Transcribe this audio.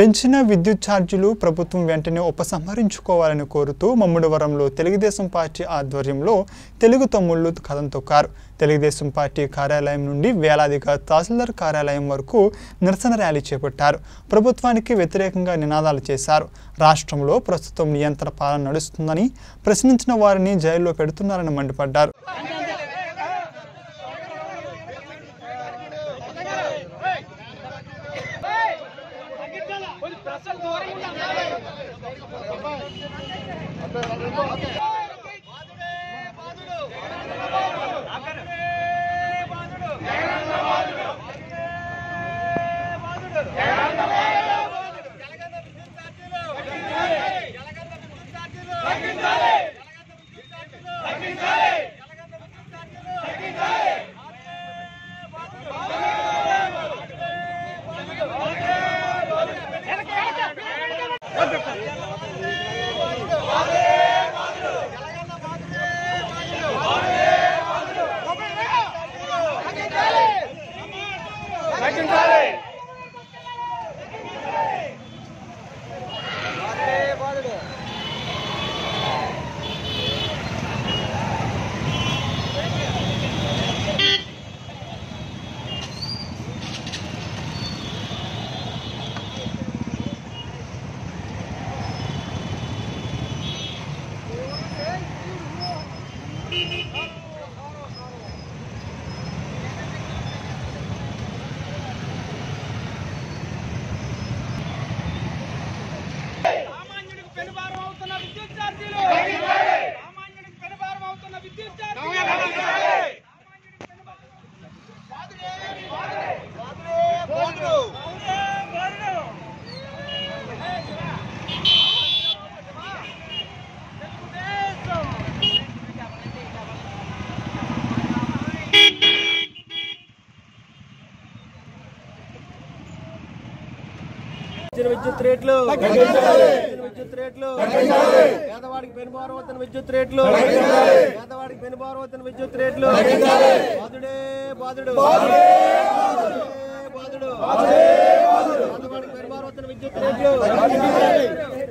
పెంచిన విద్యుత్ ఛార్జీలు ప్రభుత్వం వెంటనే ఉపసంహరించుకోవాలని కోరుతూ మమ్ముడివరంలో తెలుగుదేశం పార్టీ ఆధ్వర్యంలో తెలుగు తమ్ముళ్లు కథం తొక్కారు తెలుగుదేశం పార్టీ కార్యాలయం నుండి వేలాదిగా తహసీల్దార్ కార్యాలయం వరకు నిరసన ర్యాలీ చేపట్టారు ప్రభుత్వానికి వ్యతిరేకంగా నినాదాలు చేశారు రాష్ట్రంలో ప్రస్తుతం నియంత్రణ పాలన నడుస్తుందని ప్రశ్నించిన వారిని జైల్లో పెడుతున్నారని మండిపడ్డారు సామాన్యుడికి పెనుభారం అవుతున్న విద్యుత్ ఛార్జీలు సామాన్యుడికి పెనుభారం అవుతున్న విద్యుత్ ఛార్జీలు పెంచిన విద్యుత్ రేట్లు పెంచిన విద్యుత్ రేట్లు పేదవాడికి పెనుభారం అవుతున్న విద్యుత్ రేట్లు పేదవాడికి పెనుభారం అవుతున్న విద్యుత్ రేట్లు బాధుడే బాధుడు బాధుడే బాధుడు పేదవాడికి పెనుభారం అవుతున్న విద్యుత్ రేట్లు